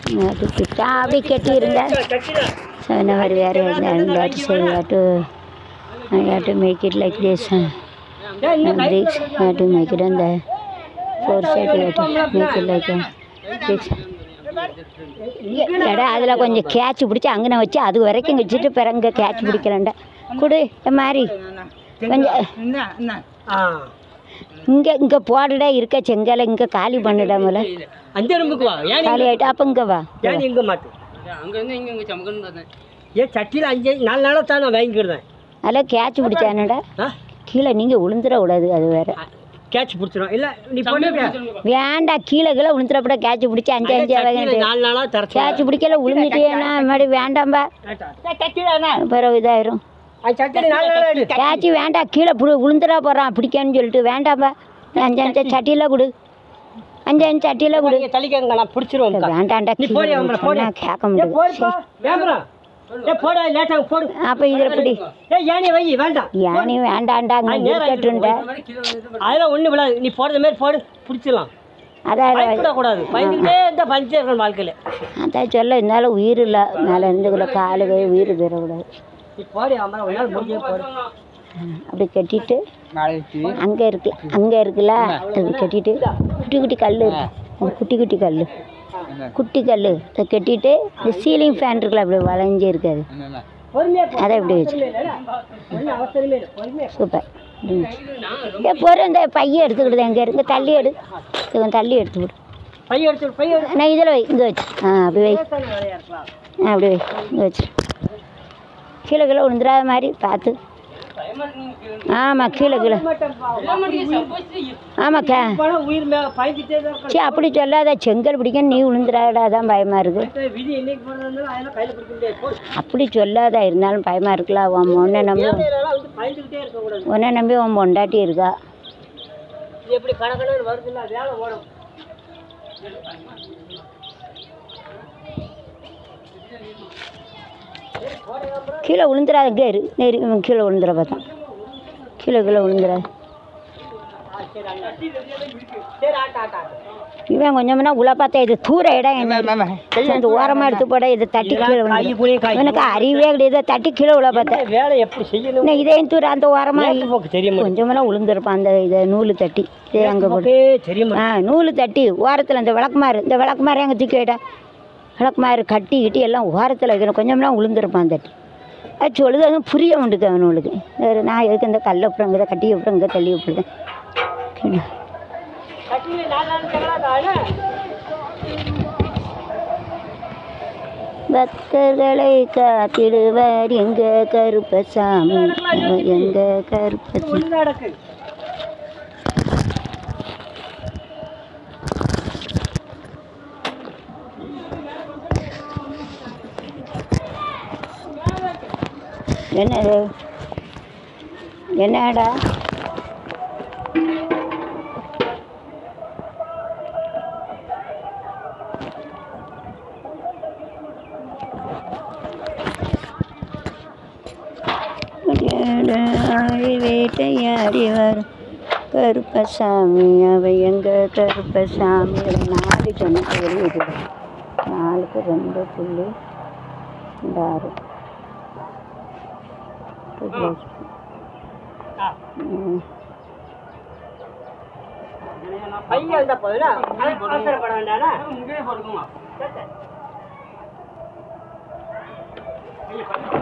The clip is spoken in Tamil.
அது கிட்டா அப்படி கட்டியிருங்க சொன்ன மாதிரி வேறு இல்லாட்டி சரி ஆட்டு ஆட்டு make it like this this ஆட்டு மேக் இட் அந்த ஃபோர் சைட் ஆட்டு மேக் இட் லைக் திஸ் எடா அதில் கொஞ்சம் கேட்ச் பிடிச்சி அங்கன வச்சு அது வரைக்கும் வச்சுட்டு பிறங்க கேட்ச் பிடிக்கலண்டா கொடு இந்த மாதிரி கொஞ்சம் இங்கே இங்கே போடுடா இருக்க செங்கலை இங்கே காலி பண்ணுடா முதல்ல அஞ்சு ரூமுக்கு வா ஏன் காலி ஆகிட்டு அப்போ இங்கே வா ஏன் இங்க மாட்டு அங்கேருந்து இங்கே இங்கே சமக்கன்னு பார்த்தேன் ஏன் சட்டியில் அஞ்சு நாலு நாளாக தான் நான் வாங்கிக்கிடுறேன் அதில் கேட்ச் பிடிச்சானடா ஆ கீழே நீங்கள் விழுந்துட கூடாது அது வேற கேட்ச் பிடிச்சிடும் இல்லை நீ போட்டு வேண்டாம் கீழே கீழே விழுந்துடப்பட கேட்ச் பிடிச்சி அஞ்சு அஞ்சு சட்டியில் நாலு நாளாக தரச்சு கேட்ச் பிடிக்கல விழுந்துட்டேன்னா மாதிரி வேண்டாம்பா பிறகு இதாயிரும் சட்டியில் நாலு நாளாக எடு கேட்ச் வேண்டாம் கீழே புழு விழுந்துடா போகிறான் பிடிக்கான்னு சொல்லிட்டு வேண்டாம்பா அஞ்சு அஞ்சு சட்டியில் கொடு அஞ்சு அஞ்சு சட்டியில் கொடு நீங்க தள்ளிக்கங்க நான் பிடிச்சிருவேன் வேண்டாம்டா நீ கீழே போடி அவங்கள போடி சொன்னா கேட்க ஏ போடுப்பா முடியாது வேம்பரா ஏ போடா லேட்டாக போடு அப்போ இதில் பிடி ஏ யானி வை வேண்டாம் யானி வேண்டாண்டா அங்கே இருக்கட்டுண்ட அதெல்லாம் ஒன்றும் விடாது நீ போடுற மாதிரி போடு பிடிச்சிடலாம் அதான் பயப்படக்கூடாது பயந்துக்கிட்டே இருந்தால் பஞ்சே இருக்கணும் வாழ்க்கையில் அதான் சொல்ல இருந்தாலும் உயிர் இல்லை மேலே இருந்துக்குள்ள காலு கை உயிர் தரக்கூடாது நீ போடி அம்மா ஒரு நாள் முடிஞ்சே போடு அப்படி கட்டிட்டு அங்கே இருக்கு அங்கே இருக்குல்ல அது கட்டிட்டு குட்டி குட்டி கல் இருக்கு அது குட்டி குட்டி கல் குட்டி கல் அதை கட்டிட்டு இந்த சீலிங் ஃபேன் இருக்குல்ல அப்படி வளைஞ்சே இருக்காது பொறுமையாக போ அதை இப்படி வச்சு ஒன்றும் அவசரமே இல்லை பொறுமையாக சூப்பர் ஏ பொறு இந்த பையன் எடுத்துக்கிட்டு எங்கே இருக்கு தள்ளி எடு இது கொஞ்சம் தள்ளி எடுத்து விடு பையன் எடுத்து பையன் எடுத்து நான் இதில் வை இங்கே வச்சு ஆ அப்படி வை வேலையாக இருக்கலாம் ஆ அப்படி வை இங்கே வச்சு கீழே கீழே விழுந்துடாத மாதிரி பார்த்து ஆமாம் கீழே கீழே ஆமாம் கே பணம் உயிர் மேலே பயந்துட்டே தான் இருக்கணும். சரி அப்படி சொல்லாத செங்கல் பிடிக்க நீ விழுந்துடாடா தான் பயமாக இருக்குது அடுத்த விதி என்னைக்கு போடுறதுனால அதெல்லாம் கையில் பிடிக்க முடியாது போடு அப்படி சொல்லாத இருந்தாலும் பயமாக இருக்குல்ல உன் உன்னை நம்பி வேலையெல்லாம் வந்து பயந்துக்கிட்டே இருக்கக்கூடாது உன்னை நம்பி உன் பொண்டாட்டி இருக்கா இது எப்படி கடற்கடன்னு வருதுல்ல வேலை ஓடும் கீழே விழுந்துடாத இங்கே இரு நெறி இவன் கீழே விழுந்துட பார்த்தா கீழே கீழே விழுந்துடாது சரி ஆட்டா ஆட்டா ஆட்டா. இவன் கொஞ்சம்னா உள்ள பார்த்தா இது தூர இடம் என்ன இந்த ஓரமாக எடுத்து போட இதை தட்டி கீழே கை விழுந்து புளிய காய் இவனுக்கு அறிவே கிடையாது இதை தட்டி கீழே விழ பார்த்தேன் இந்த வேலை எப்படி செய்யணும் இன்னும் இதையும் தூர அந்த ஓரமாக போக்கு தெரிய மாட்டேங்குது கொஞ்சமெல்லாம் விழுந்திருப்பான் அந்த இதை நூல் தட்டி இதே அங்கே போட்டு போக்கே தெரிய ஆ நூல் தட்டி ஓரத்தில் இந்த விளக்குமாறு இந்த விளக்குமாறு எங்கே தூக்கி விட்டா விளக்குமாறு கட்டி கிட்டி எல்லாம் ஓரத்தில் வைக்கணும் கொஞ்சம்லாம் விழுந்திருப்பான் தட்டி அது சொல்லுது அதுவும் புரிய உண்டுக்கு அவனுக்கு வேறு நான் எதுக்கு இந்த கல்லை அப்புறம் இங்கே கட்டி அப்புறம் இங்கே தள்ளி விட்டுருக்கேன் கட்டில நாலு நாள் தகராதானே பக்தர்களை காத்திடுவார் எங்க கருப்பசாமி எங்க கருப்பசாமி ஒன்று நடக்கு என்னது என்னடா ஆழி வேட்டையாடி வரும் கருப்பசாமி அவ எங்க கருப்பசாமி ஒரு நாலு சொன்ன வெளியிடு நாலுக்கு ரெண்டு புள்ளி ரெண்டு ஆறு ம். பையன் இருந்தா போதுனா அவசரப்பட வேண்டானா முன்னாடியே போட்டுக்கோங்க சரி, சரி.